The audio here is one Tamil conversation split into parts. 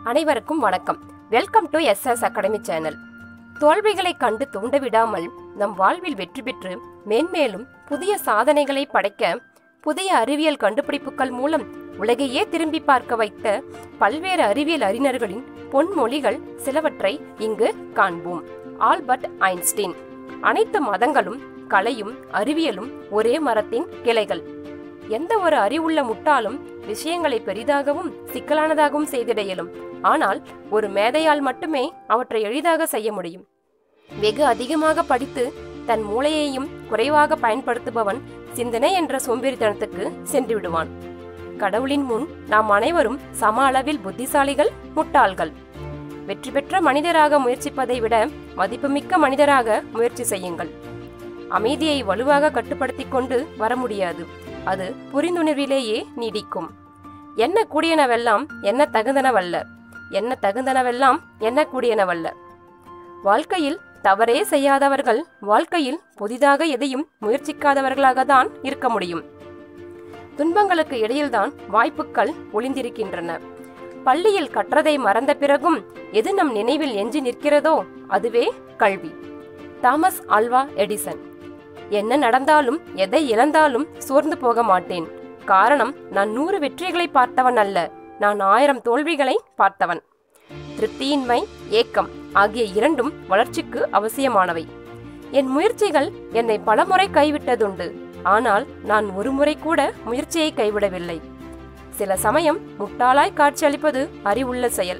அனைவருக்கும் வணக்கம் welcome to S S academy channel தோல்விகளை கண்டு தூண்ட விடாமல் நம் வாழ்வில் வெற்றி பெற்று மேன்மேலும் புதிய சாதனைகளை படைக்க புதிய அறிவியல் கண்டுபிடிப்புகள் மூலம் உலகையே திரும்பி பார்க்க வைத்த பல்வேறு அறிவியல் அறிஞர்களின் பொன்மொழிகள் சிலவற்றை இங்கு காண்போம் ஆல்பர்ட் ஐன்ஸ்டீன் அனைத்து மதங்களும் கலையும் அறிவியலும் ஒரே மரத்தின் கிளைகள் எந்த ஒரு அறிவுள்ள முட்டாளும் விஷயங்களை பெரிதாகவும் சிக்கலானதாகவும் செய்திட இயலும் ஆனால் ஒரு மேதையால் மட்டுமே அவற்றை எளிதாக செய்ய முடியும் வெகு அதிகமாக படித்து தன் மூளையையும் குறைவாக பயன்படுத்துபவன் சிந்தனை என்ற சோம்பேறித்தனத்துக்கு சென்று விடுவான் கடவுளின் முன் நாம் அனைவரும் சம அளவில் புத்திசாலிகள் முட்டாள்கள் வெற்றி பெற்ற மனிதராக முயற்சிப்பதை விட மதிப்புமிக்க மனிதராக முயற்சி செய்யுங்கள் அமைதியை வலுவாக கட்டுப்படுத்திக் கொண்டு வர முடியாது அது புரிந்துணர்விலேயே நீடிக்கும் என்ன கூடியனவெல்லாம் என்ன தகுந்தனவல்ல என்ன தகுந்தனவெல்லாம் என்ன கூடியனவல்ல வாழ்க்கையில் தவறே செய்யாதவர்கள் வாழ்க்கையில் புதிதாக எதையும் முயற்சிக்காதவர்களாக தான் இருக்க முடியும் துன்பங்களுக்கு இடையில்தான் வாய்ப்புகள் ஒளிந்திருக்கின்றன பள்ளியில் கற்றதை மறந்த பிறகும் எது நம் நினைவில் எஞ்சி நிற்கிறதோ அதுவே கல்வி தாமஸ் ஆல்வா எடிசன் என்ன நடந்தாலும் எதை இழந்தாலும் சோர்ந்து போக மாட்டேன் காரணம் நான் நூறு வெற்றிகளை பார்த்தவன் அல்ல நான் ஆயிரம் தோல்விகளை பார்த்தவன் திருப்தியின்மை ஏக்கம் ஆகிய இரண்டும் வளர்ச்சிக்கு அவசியமானவை என் முயற்சிகள் என்னை பலமுறை கைவிட்டதுண்டு ஆனால் நான் ஒரு முறை கூட முயற்சியை கைவிடவில்லை சில சமயம் முட்டாளாய் காட்சியளிப்பது அறிவுள்ள செயல்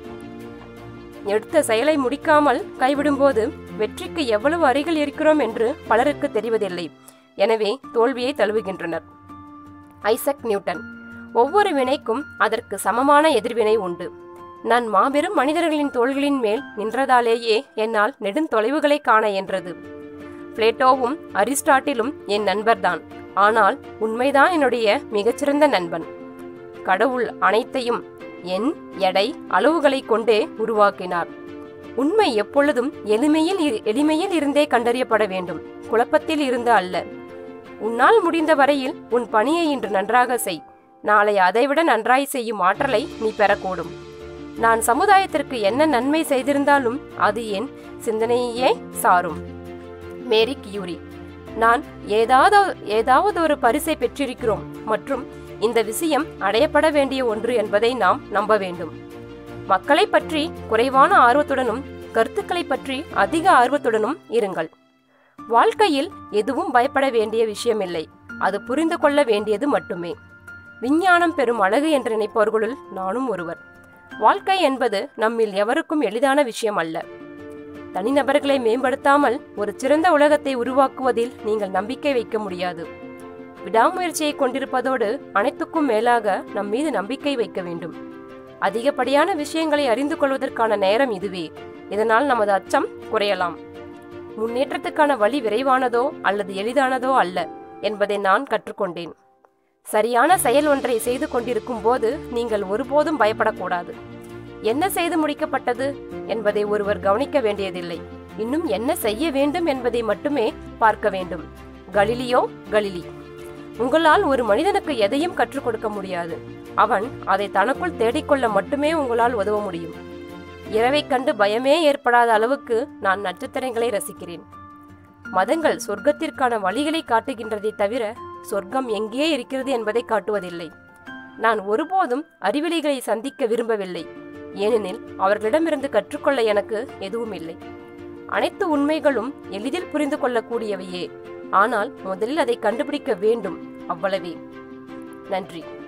எடுத்த செயலை முடிக்காமல் கைவிடும்போது வெற்றிக்கு எவ்வளவு அருகில் இருக்கிறோம் என்று பலருக்கு தெரிவதில்லை எனவே தோல்வியை தழுவுகின்றனர் ஐசக் நியூட்டன் ஒவ்வொரு வினைக்கும் அதற்கு சமமான எதிர்வினை உண்டு நான் மாபெரும் மனிதர்களின் தோள்களின் மேல் நின்றதாலேயே என்னால் நெடுந்தொலைவுகளை காண என்றது பிளேட்டோவும் அரிஸ்டாட்டிலும் என் நண்பர்தான் ஆனால் உண்மைதான் என்னுடைய மிகச்சிறந்த நண்பன் கடவுள் அனைத்தையும் எண் எடை அளவுகளை கொண்டே உருவாக்கினார் உண்மை எப்பொழுதும் எளிமையில் இரு- எளிமையில் இருந்தே கண்டறியப்பட வேண்டும் குழப்பத்தில் இருந்து அல்ல உன்னால் முடிந்த வரையில் உன் பணியை இன்று நன்றாக செய் நாளை அதைவிட நன்றாய் செய்யும் ஆற்றலை நீ பெறக்கூடும் நான் சமுதாயத்திற்கு என்ன நன்மை செய்திருந்தாலும் அது என் சிந்தனையே சாரும் மேரி கியூரி நான் ஏதாவது ஏதாவது ஒரு பரிசை பெற்றிருக்கிறோம் மற்றும் இந்த விஷயம் அடையப்பட வேண்டிய ஒன்று என்பதை நாம் நம்ப வேண்டும் மக்களை பற்றி குறைவான ஆர்வத்துடனும் கருத்துக்களை பற்றி அதிக ஆர்வத்துடனும் இருங்கள் வாழ்க்கையில் எதுவும் பயப்பட வேண்டிய விஷயமில்லை அது புரிந்து கொள்ள வேண்டியது மட்டுமே விஞ்ஞானம் பெறும் அழகு என்று நினைப்பவர்களுள் நானும் ஒருவர் வாழ்க்கை என்பது நம்மில் எவருக்கும் எளிதான விஷயம் அல்ல தனிநபர்களை மேம்படுத்தாமல் ஒரு சிறந்த உலகத்தை உருவாக்குவதில் நீங்கள் நம்பிக்கை வைக்க முடியாது விடாமுயற்சியை கொண்டிருப்பதோடு அனைத்துக்கும் மேலாக நம் மீது நம்பிக்கை வைக்க வேண்டும் அதிகப்படியான விஷயங்களை அறிந்து கொள்வதற்கான நேரம் இதுவே இதனால் நமது அச்சம் குறையலாம் முன்னேற்றத்துக்கான வழி விரைவானதோ அல்லது எளிதானதோ அல்ல என்பதை நான் கற்றுக்கொண்டேன் சரியான செயல் ஒன்றை செய்து கொண்டிருக்கும் போது நீங்கள் ஒருபோதும் பயப்படக்கூடாது என்ன செய்து முடிக்கப்பட்டது என்பதை ஒருவர் கவனிக்க வேண்டியதில்லை இன்னும் என்ன செய்ய வேண்டும் என்பதை மட்டுமே பார்க்க வேண்டும் கலிலியோ கலிலி உங்களால் ஒரு மனிதனுக்கு எதையும் கற்றுக் கொடுக்க முடியாது அவன் அதை தனக்குள் தேடிக்கொள்ள மட்டுமே உங்களால் உதவ முடியும் இரவைக் கண்டு பயமே ஏற்படாத அளவுக்கு நான் நட்சத்திரங்களை ரசிக்கிறேன் மதங்கள் சொர்க்கத்திற்கான வழிகளை காட்டுகின்றதை தவிர சொர்க்கம் எங்கே இருக்கிறது என்பதை காட்டுவதில்லை நான் ஒருபோதும் அறிவிலிகளை சந்திக்க விரும்பவில்லை ஏனெனில் அவர்களிடமிருந்து கற்றுக்கொள்ள எனக்கு எதுவும் இல்லை அனைத்து உண்மைகளும் எளிதில் புரிந்து கொள்ளக்கூடியவையே ஆனால் முதலில் அதை கண்டுபிடிக்க வேண்டும் அவ்வளவே நன்றி